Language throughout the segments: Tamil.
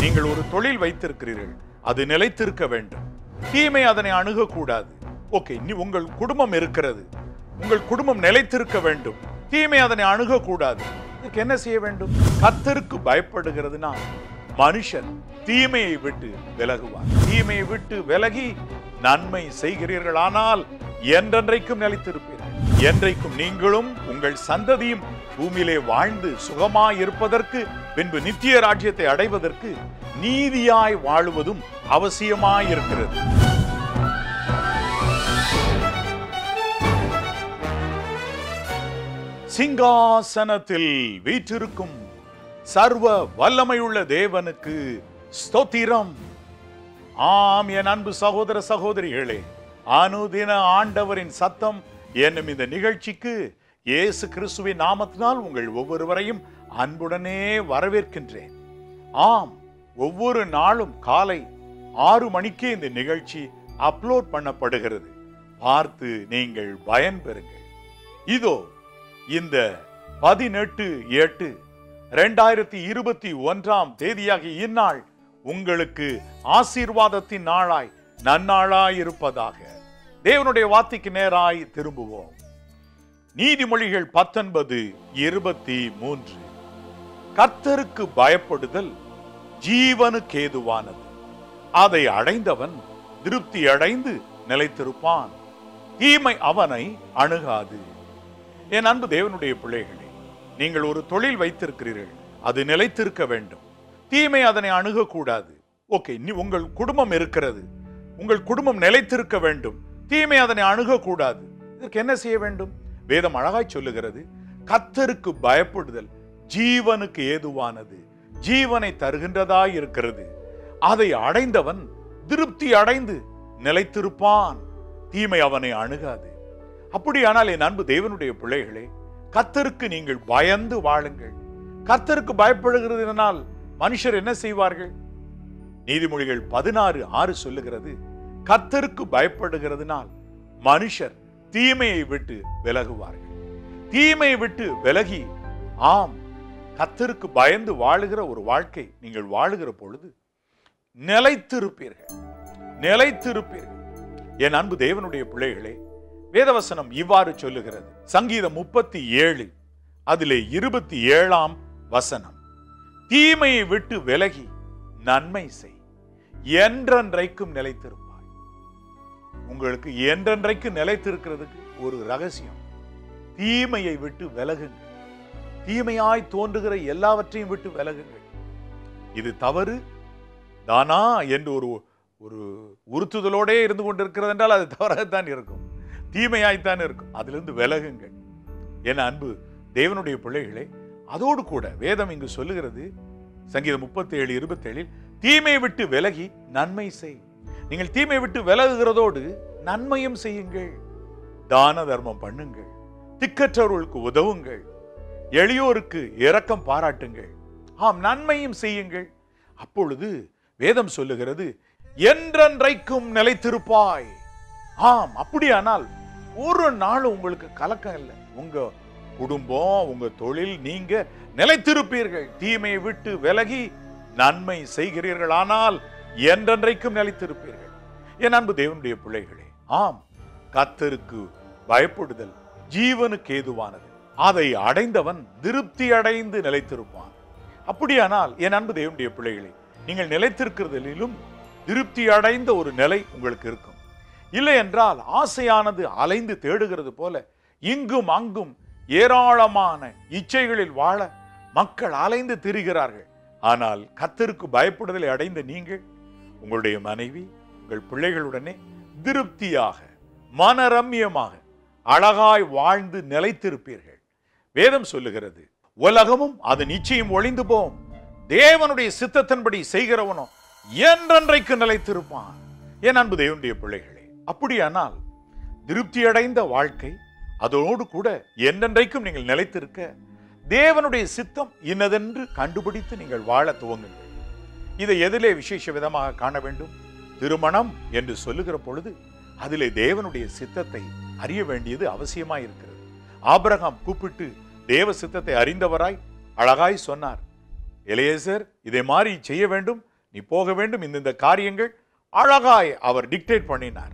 நீங்கள் ஒரு தொழில் வைத்திருக்கிறீர்கள் அது நிலைத்திருக்க வேண்டும் தீமை அதனை அணுகக்கூடாது ஓகே நீ உங்கள் குடும்பம் இருக்கிறது உங்கள் குடும்பம் நிலைத்திருக்க வேண்டும் தீமை அதனை அணுகக்கூடாது இதுக்கு என்ன செய்ய வேண்டும் கத்தருக்கு பயப்படுகிறதுனா மனுஷன் தீமையை விட்டு விலகுவார் தீமையை விட்டு விலகி நன்மை செய்கிறீர்களானால் என்றென்றைக்கும் நிலைத்திருப்பீர்கள் என்றைக்கும் நீங்களும் உங்கள் சந்ததியும் பூமியிலே வாழ்ந்து சுகமாய் இருப்பதற்கு பின்பு நித்திய ராஜ்யத்தை அடைவதற்கு நீதியாய் வாழுவதும் அவசியமாய் இருக்கிறது சிங்காசனத்தில் வீற்றிருக்கும் சர்வ வல்லமையுள்ள தேவனுக்கு ஸ்தோத்திரம் ஆம் என் அன்பு சகோதர சகோதரிகளே அனுதின ஆண்டவரின் சத்தம் என்னும் இந்த நிகழ்ச்சிக்கு இயேசு கிறிஸ்துவின் நாமத்தினால் உங்கள் ஒவ்வொருவரையும் அன்புடனே வரவேற்கின்றேன் ஆம் ஒவ்வொரு நாளும் காலை ஆறு மணிக்கே இந்த நிகழ்ச்சி அப்லோட் பண்ணப்படுகிறது பார்த்து நீங்கள் பயன் பெறுங்கள் இதோ இந்த பதினெட்டு எட்டு ரெண்டாயிரத்தி இருபத்தி ஒன்றாம் தேதியாகிய இந்நாள் உங்களுக்கு ஆசீர்வாதத்தின் நாளாய் நன்னாளாய் இருப்பதாக தேவனுடைய வார்த்தைக்கு நேராய் திரும்புவோம் நீதிமொழிகள் பத்தொன்பது இருபத்தி மூன்று கர்த்தருக்கு பயப்படுதல் ஜீவனுக்கு ஏதுவானது அதை அடைந்தவன் திருப்தி அடைந்து நிலைத்திருப்பான் தீமை அவனை அணுகாது என் அன்பு தேவனுடைய பிள்ளைகளே நீங்கள் ஒரு தொழில் வைத்திருக்கிறீர்கள் அது நிலைத்திருக்க வேண்டும் தீமை அதனை அணுகக்கூடாது ஓகே நீ உங்கள் குடும்பம் இருக்கிறது உங்கள் குடும்பம் நிலைத்திருக்க வேண்டும் தீமை அதனை அணுகக்கூடாது இதற்கு என்ன செய்ய வேண்டும் வேதம் அழகாய் சொல்லுகிறது கத்தருக்கு பயப்படுதல் ஜீவனுக்கு ஏதுவானது ஜீவனை தருகின்றதாய் இருக்கிறது அதை அடைந்தவன் திருப்தி அடைந்து நிலைத்திருப்பான் தீமை அவனை அணுகாது அப்படியானால் என் அன்பு தேவனுடைய பிள்ளைகளே கத்தருக்கு நீங்கள் பயந்து வாழுங்கள் கத்தருக்கு பயப்படுகிறதுனால் மனுஷர் என்ன செய்வார்கள் நீதிமொழிகள் பதினாறு ஆறு சொல்லுகிறது கத்தருக்கு பயப்படுகிறதுனால் மனுஷர் தீமையை விட்டு விலகுவார்கள் தீமையை விட்டு விலகி ஆம் கத்தருக்கு பயந்து வாழுகிற ஒரு வாழ்க்கை நீங்கள் வாழுகிற பொழுது நிலைத்திருப்பீர்கள் நிலைத்திருப்பீர்கள் என் அன்பு தேவனுடைய பிள்ளைகளே வேதவசனம் இவ்வாறு சொல்லுகிறது சங்கீதம் முப்பத்தி ஏழு அதிலே இருபத்தி ஏழாம் வசனம் தீமையை விட்டு விலகி நன்மை செய் என்றென்றைக்கும் நிலைத்திருப்பாய் உங்களுக்கு என்றென்றைக்கு நிலைத்திருக்கிறதுக்கு ஒரு ரகசியம் தீமையை விட்டு விலகுங்கள் தீமையாய் தோன்றுகிற எல்லாவற்றையும் விட்டு விலகுங்கள் இது தவறு தானா என்று ஒரு ஒரு உறுத்துதலோடே இருந்து கொண்டிருக்கிறது என்றால் அது தவறாகத்தான் இருக்கும் தீமையாய்த்தான் இருக்கும் அதிலிருந்து விலகுங்கள் என் அன்பு தேவனுடைய பிள்ளைகளே அதோடு கூட வேதம் இங்கு சொல்லுகிறது சங்கீதம் முப்பத்தி ஏழு இருபத்தி ஏழில் தீமையை விட்டு விலகி நன்மை செய் நீங்கள் தீமையை விட்டு விலகுகிறதோடு நன்மையும் செய்யுங்கள் தான தர்மம் பண்ணுங்கள் திக்கற்றவர்களுக்கு உதவுங்கள் எளியோருக்கு இரக்கம் பாராட்டுங்கள் ஆம் நன்மையும் செய்யுங்கள் அப்பொழுது வேதம் சொல்லுகிறது என்றென்றைக்கும் நிலைத்திருப்பாய் ஆம் அப்படியானால் ஒரு நாள் உங்களுக்கு கலக்கம் இல்லை உங்க குடும்பம் உங்க தொழில் நீங்க நிலைத்திருப்பீர்கள் தீமையை விட்டு விலகி நன்மை செய்கிறீர்கள் ஆனால் என்றென்றைக்கும் நிலைத்திருப்பீர்கள் என் அன்பு தேவனுடைய பிள்ளைகளே ஆம் கத்தருக்கு பயப்படுதல் ஜீவனுக்கு ஏதுவானது அதை அடைந்தவன் திருப்தி அடைந்து நிலைத்திருப்பான் அப்படியானால் என் அன்பு தேவனுடைய பிள்ளைகளே நீங்கள் நிலைத்திருக்கிறதிலும் திருப்தி அடைந்த ஒரு நிலை உங்களுக்கு இருக்கும் இல்லை என்றால் ஆசையானது அலைந்து தேடுகிறது போல இங்கும் அங்கும் ஏராளமான இச்சைகளில் வாழ மக்கள் அலைந்து திரிகிறார்கள் ஆனால் கத்தருக்கு பயப்படுதலை அடைந்த நீங்கள் உங்களுடைய மனைவி உங்கள் பிள்ளைகளுடனே திருப்தியாக மனரம்யமாக அழகாய் வாழ்ந்து நிலைத்திருப்பீர்கள் வேதம் சொல்லுகிறது உலகமும் அது நிச்சயம் ஒளிந்து போம் தேவனுடைய சித்தத்தின்படி செய்கிறவனோ என்றென்றைக்கு நிலைத்திருப்பான் என் அன்பு தேவனுடைய பிள்ளைகளே அப்படியானால் திருப்தியடைந்த வாழ்க்கை அதோடு கூட என்றென்றைக்கும் நீங்கள் நிலைத்திருக்க தேவனுடைய சித்தம் இன்னதென்று கண்டுபிடித்து நீங்கள் வாழ துவங்குங்கள் இதை எதிலே விசேஷ விதமாக காண வேண்டும் திருமணம் என்று சொல்லுகிற பொழுது அதிலே தேவனுடைய சித்தத்தை அறிய வேண்டியது அவசியமாய் இருக்கிறது ஆபிரகாம் கூப்பிட்டு தேவ சித்தத்தை அறிந்தவராய் அழகாய் சொன்னார் எலேசர் இதை மாதிரி செய்ய வேண்டும் நீ போக வேண்டும் இந்த இந்த காரியங்கள் அழகாய் அவர் டிக்டேட் பண்ணினார்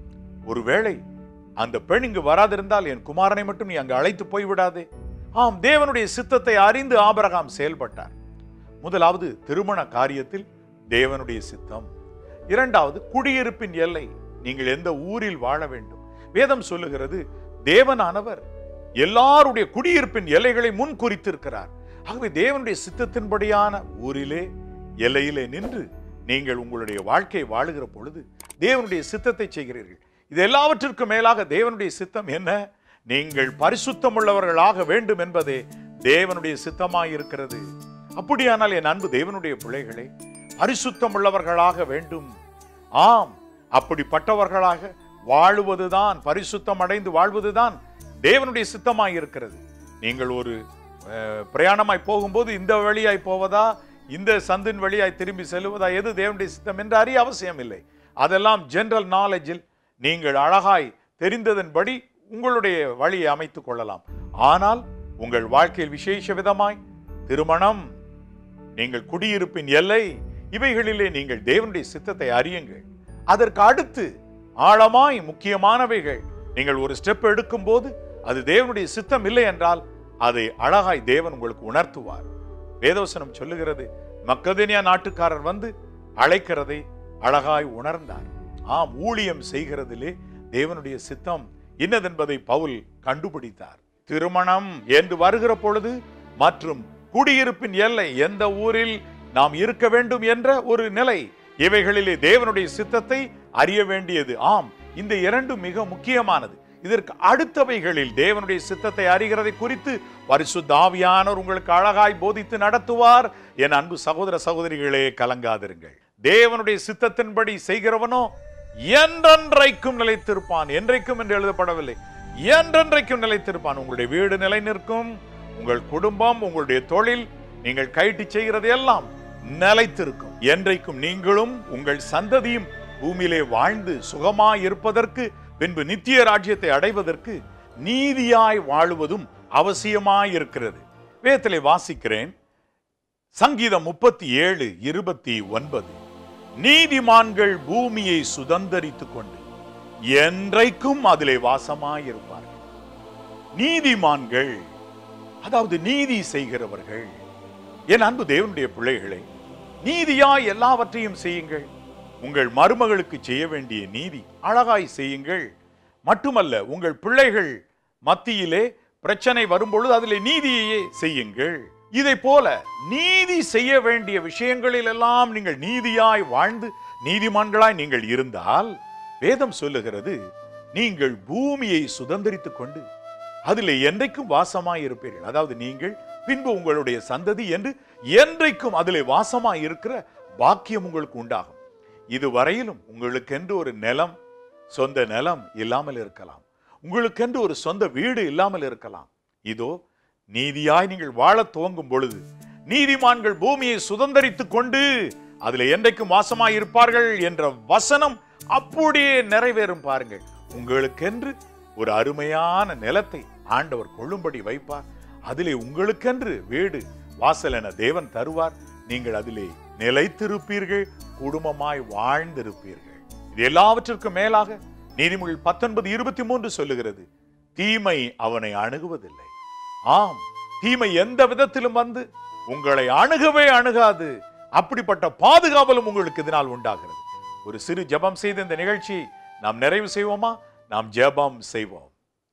ஒருவேளை அந்த பெண் இங்கு வராதிருந்தால் என் குமாரனை மட்டும் நீ அங்கு அழைத்து போய்விடாதே ஆம் தேவனுடைய சித்தத்தை அறிந்து ஆபரகாம் செயல்பட்டார் முதலாவது திருமண காரியத்தில் தேவனுடைய சித்தம் இரண்டாவது குடியிருப்பின் எல்லை நீங்கள் எந்த ஊரில் வாழ வேண்டும் வேதம் சொல்லுகிறது தேவனானவர் எல்லாருடைய குடியிருப்பின் எல்லைகளை முன் குறித்திருக்கிறார் ஆகவே தேவனுடைய சித்தத்தின்படியான ஊரிலே எல்லையிலே நின்று நீங்கள் உங்களுடைய வாழ்க்கையை வாழுகிற பொழுது தேவனுடைய சித்தத்தை செய்கிறீர்கள் இது எல்லாவற்றிற்கும் மேலாக தேவனுடைய சித்தம் என்ன நீங்கள் பரிசுத்தம் உள்ளவர்களாக வேண்டும் என்பதே தேவனுடைய சித்தமாய் இருக்கிறது அப்படியானால் என் அன்பு தேவனுடைய பிள்ளைகளே பரிசுத்தம் உள்ளவர்களாக வேண்டும் ஆம் அப்படிப்பட்டவர்களாக வாழுவதுதான் பரிசுத்தம் அடைந்து வாழ்வதுதான் தேவனுடைய சித்தமாய் இருக்கிறது நீங்கள் ஒரு அஹ், பிரயாணமாய் போகும்போது இந்த வழியாய் போவதா இந்த சந்தின் வழியாய் திரும்பி செல்வதா எது தேவனுடைய சித்தம் என்று அறிய அவசியம் இல்லை அதெல்லாம் ஜெனரல் நாலேஜில் நீங்கள் அழகாய் தெரிந்ததன்படி உங்களுடைய வழியை அமைத்துக் கொள்ளலாம் ஆனால் உங்கள் வாழ்க்கையில் விசேஷ விதமாய் திருமணம் நீங்கள் குடியிருப்பின் எல்லை இவைகளிலே நீங்கள் தேவனுடைய சித்தத்தை அறியுங்கள் அதற்கு அடுத்து ஆழமாய் முக்கியமானவைகள் நீங்கள் ஒரு ஸ்டெப் எடுக்கும் போது அது தேவனுடைய சித்தம் இல்லை என்றால் அதை அழகாய் தேவன் உங்களுக்கு உணர்த்துவார் வேதவசனம் சொல்லுகிறது மக்கதேனியா நாட்டுக்காரர் வந்து அழைக்கிறதை அழகாய் உணர்ந்தார் ஆம் ஊழியம் செய்கிறதிலே தேவனுடைய சித்தம் இன்னதென்பதை பவுல் கண்டுபிடித்தார் திருமணம் என்று வருகிற பொழுது மற்றும் குடியிருப்பின் எல்லை எந்த ஊரில் நாம் இருக்க வேண்டும் என்ற ஒரு நிலை இவைகளிலே தேவனுடைய சித்தத்தை அறிய வேண்டியது ஆம் இந்த இரண்டும் மிக முக்கியமானது இதற்கு அடுத்தவைகளில் தேவனுடைய சித்தத்தை அறிகிறதை குறித்து பரிசுத்த ஆவியானவர் உங்களுக்கு அழகாய் போதித்து நடத்துவார் என் அன்பு சகோதர சகோதரிகளே கலங்காதிருங்கள் தேவனுடைய சித்தத்தின்படி செய்கிறவனோ என்றென்றைக்கும் நிலைத்திருப்பான் என்றைக்கும் என்று எழுதப்படவில்லை என்றென்றைக்கும் நிலைத்திருப்பான் உங்களுடைய வீடு நிலை நிற்கும் உங்கள் குடும்பம் உங்களுடைய தொழில் நீங்கள் கைட்டு செய்கிறது எல்லாம் நிலைத்திருக்கும் என்றைக்கும் நீங்களும் உங்கள் சந்ததியும் பூமியிலே வாழ்ந்து சுகமாய் இருப்பதற்கு பின்பு நித்திய ராஜ்யத்தை அடைவதற்கு நீதியாய் வாழுவதும் அவசியமாய் இருக்கிறது வேதத்திலே வாசிக்கிறேன் சங்கீதம் முப்பத்தி ஏழு இருபத்தி ஒன்பது நீதிமான்கள் பூமியை சுதந்தரித்துக் கொண்டு என்றைக்கும் அதிலே வாசமாயிருப்பார்கள் நீதிமான்கள் அதாவது நீதி செய்கிறவர்கள் என் அன்பு தேவனுடைய பிள்ளைகளை நீதியாய் எல்லாவற்றையும் செய்யுங்கள் உங்கள் மருமகளுக்கு செய்ய வேண்டிய நீதி அழகாய் செய்யுங்கள் மட்டுமல்ல உங்கள் பிள்ளைகள் மத்தியிலே பிரச்சனை வரும்பொழுது அதிலே நீதியையே செய்யுங்கள் இதை போல நீதி செய்ய வேண்டிய விஷயங்களில் எல்லாம் நீங்கள் நீதியாய் வாழ்ந்து நீதிமான்களாய் நீங்கள் இருந்தால் வேதம் சொல்லுகிறது நீங்கள் பூமியை சுதந்திரித்துக் கொண்டு அதிலே என்றைக்கும் வாசமாய் இருப்பீர்கள் அதாவது நீங்கள் பின்பு உங்களுடைய சந்ததி என்று என்றைக்கும் அதிலே வாசமாய் இருக்கிற பாக்கியம் உங்களுக்கு உண்டாகும் இதுவரையிலும் உங்களுக்கென்று ஒரு நிலம் சொந்த நிலம் இல்லாமல் இருக்கலாம் உங்களுக்கென்று ஒரு சொந்த வீடு இல்லாமல் இருக்கலாம் இதோ நீதியாய் நீங்கள் வாழத் துவங்கும் பொழுது நீதிமான்கள் பூமியை சுதந்தரித்துக் கொண்டு அதில் என்றைக்கும் வாசமாய் இருப்பார்கள் என்ற வசனம் அப்படியே நிறைவேறும் பாருங்கள் உங்களுக்கென்று ஒரு அருமையான நிலத்தை ஆண்டவர் கொள்ளும்படி வைப்பார் அதிலே உங்களுக்கென்று வீடு வாசல் என தேவன் தருவார் நீங்கள் அதிலே நிலைத்திருப்பீர்கள் குடும்பமாய் வாழ்ந்திருப்பீர்கள் இது எல்லாவற்றிற்கும் மேலாக நீதிமொழி பத்தொன்பது இருபத்தி மூன்று சொல்லுகிறது தீமை அவனை அணுகுவதில்லை ஆம் தீமை எந்த விதத்திலும் வந்து உங்களை அணுகவே அணுகாது அப்படிப்பட்ட பாதுகாவலும் உங்களுக்கு இதனால் உண்டாகிறது ஒரு சிறு ஜெபம் செய்த இந்த நிகழ்ச்சியை நாம் நிறைவு செய்வோமா நாம் ஜெபம் செய்வோம்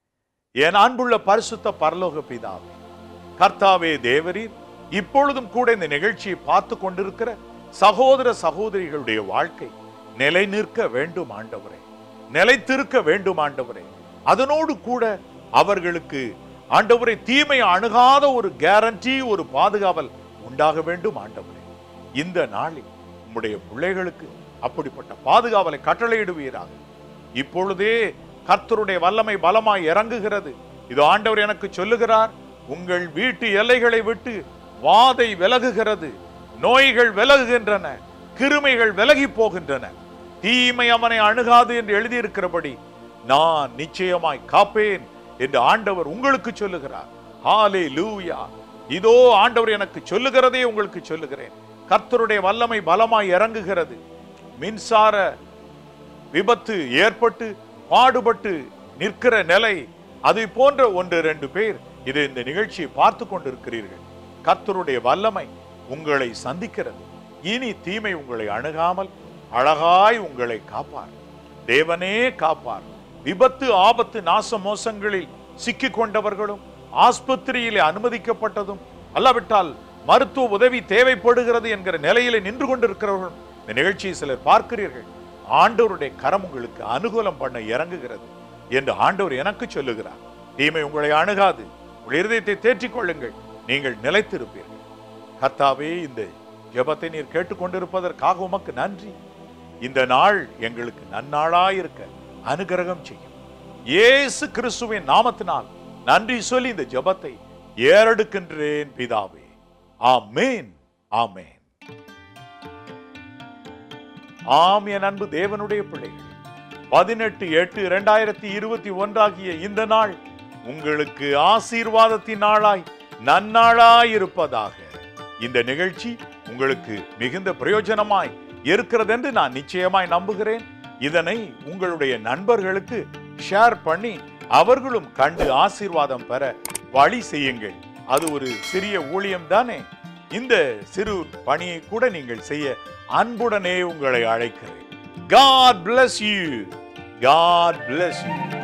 என் அன்புள்ள பரிசுத்த பரலோக பிதாவே கர்த்தாவே தேவரீர் இப்பொழுதும் கூட இந்த நிகழ்ச்சியை பார்த்து கொண்டிருக்கிற சகோதர சகோதரிகளுடைய வாழ்க்கை நிலை நிற்க வேண்டும் ஆண்டவரே நிலைத்திருக்க வேண்டும் ஆண்டவரே அதனோடு கூட அவர்களுக்கு ஆண்டவரை தீமை அணுகாத ஒரு கேரண்டி ஒரு பாதுகாவல் உண்டாக வேண்டும் ஆண்டவரே இந்த நாளில் உம்முடைய பிள்ளைகளுக்கு அப்படிப்பட்ட பாதுகாவலை கட்டளையிடுவீராக இப்பொழுதே கர்த்தருடைய வல்லமை பலமாய் இறங்குகிறது இது ஆண்டவர் எனக்கு சொல்லுகிறார் உங்கள் வீட்டு எல்லைகளை விட்டு வாதை விலகுகிறது நோய்கள் விலகுகின்றன கிருமைகள் விலகி போகின்றன தீமை அவனை அணுகாது என்று எழுதியிருக்கிறபடி நான் நிச்சயமாய் காப்பேன் என்று ஆண்டவர் உங்களுக்கு சொல்லுகிறார் ஹாலே லூயா இதோ ஆண்டவர் எனக்கு சொல்லுகிறதே உங்களுக்கு சொல்லுகிறேன் கர்த்தருடைய வல்லமை பலமாய் இறங்குகிறது மின்சார விபத்து ஏற்பட்டு பாடுபட்டு நிற்கிற நிலை அதை போன்ற ஒன்று ரெண்டு பேர் இது இந்த நிகழ்ச்சியை பார்த்து கொண்டிருக்கிறீர்கள் கர்த்தருடைய வல்லமை உங்களை சந்திக்கிறது இனி தீமை உங்களை அணுகாமல் அழகாய் உங்களை காப்பார் தேவனே காப்பார் விபத்து ஆபத்து நாச மோசங்களில் சிக்கிக் கொண்டவர்களும் ஆஸ்பத்திரியிலே அனுமதிக்கப்பட்டதும் அல்லாவிட்டால் மருத்துவ உதவி தேவைப்படுகிறது என்கிற நிலையிலே நின்று கொண்டிருக்கிறவர்களும் இந்த நிகழ்ச்சியை சிலர் பார்க்கிறீர்கள் ஆண்டவருடைய கரம் உங்களுக்கு அனுகூலம் பண்ண இறங்குகிறது என்று ஆண்டவர் எனக்கு சொல்லுகிறார் தீமை உங்களை அணுகாது உங்கள் இருதயத்தை தேற்றிக் கொள்ளுங்கள் நீங்கள் நிலைத்திருப்பீர்கள் கர்த்தாவே இந்த ஜெபத்தை நீர் கேட்டுக்கொண்டிருப்பதற்காக உமக்கு நன்றி இந்த நாள் எங்களுக்கு நன்னாளாயிருக்க அனுகிரகம் செய்யும் இயேசு கிறிஸ்துவின் நாமத்தினால் நன்றி சொல்லி இந்த ஜெபத்தை ஏறெடுக்கின்றேன் பிதாவே ஆமேன் ஆமேன் ஆம் என் அன்பு தேவனுடைய பிள்ளைகள் பதினெட்டு எட்டு இரண்டாயிரத்தி இருபத்தி ஒன்றாகிய இந்த நாள் உங்களுக்கு ஆசீர்வாதத்தின் நாளாய் நன்னாளாய் இருப்பதாக இந்த நிகழ்ச்சி உங்களுக்கு மிகுந்த பிரயோஜனமாய் இருக்கிறது என்று நான் நிச்சயமாய் நம்புகிறேன் இதனை உங்களுடைய நண்பர்களுக்கு ஷேர் பண்ணி அவர்களும் கண்டு ஆசீர்வாதம் பெற வழி செய்யுங்கள் அது ஒரு சிறிய ஊழியம் தானே இந்த சிறு பணியை கூட நீங்கள் செய்ய அன்புடனே உங்களை அழைக்கிறேன் God bless you. God bless you.